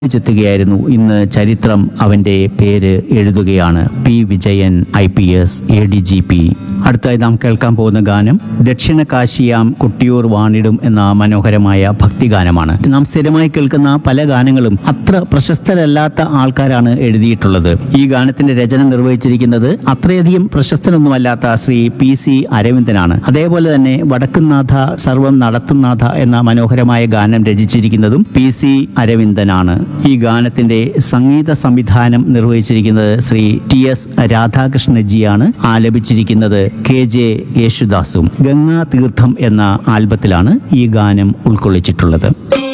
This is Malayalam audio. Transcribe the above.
ചെത്തുകയായിരുന്നു ഇന്ന് ചരിത്രം അവന്റെ പേര് എഴുതുകയാണ് P Vijayan I P S A D G P അടുത്തായി നാം കേൾക്കാൻ പോകുന്ന ഗാനം ദക്ഷിണ കാശിയാം കുട്ടിയൂർ വാണിടും എന്ന മനോഹരമായ ഭക്തിഗാനമാണ് നാം സ്ഥിരമായി കേൾക്കുന്ന പല ഗാനങ്ങളും അത്ര പ്രശസ്തരല്ലാത്ത ആൾക്കാരാണ് എഴുതിയിട്ടുള്ളത് ഈ ഗാനത്തിന്റെ രചന നിർവഹിച്ചിരിക്കുന്നത് അത്രയധികം പ്രശസ്തനൊന്നുമല്ലാത്ത ശ്രീ പി സി അരവിന്ദനാണ് അതേപോലെ തന്നെ വടക്കുംനാഥ സർവം നടത്തുന്നാഥ എന്ന മനോഹരമായ ഗാനം രചിച്ചിരിക്കുന്നതും പി സി അരവിന്ദനാണ് ഈ ഗാനത്തിന്റെ സംഗീത സംവിധാനം നിർവഹിച്ചിരിക്കുന്നത് ശ്രീ ടി എസ് രാധാകൃഷ്ണജിയാണ് ആലപിച്ചിരിക്കുന്നത് കെ ജെ യേശുദാസും ഗംഗാ തീർത്ഥം എന്ന ആൽബത്തിലാണ് ഈ ഗാനം ഉൾക്കൊള്ളിച്ചിട്ടുള്ളത്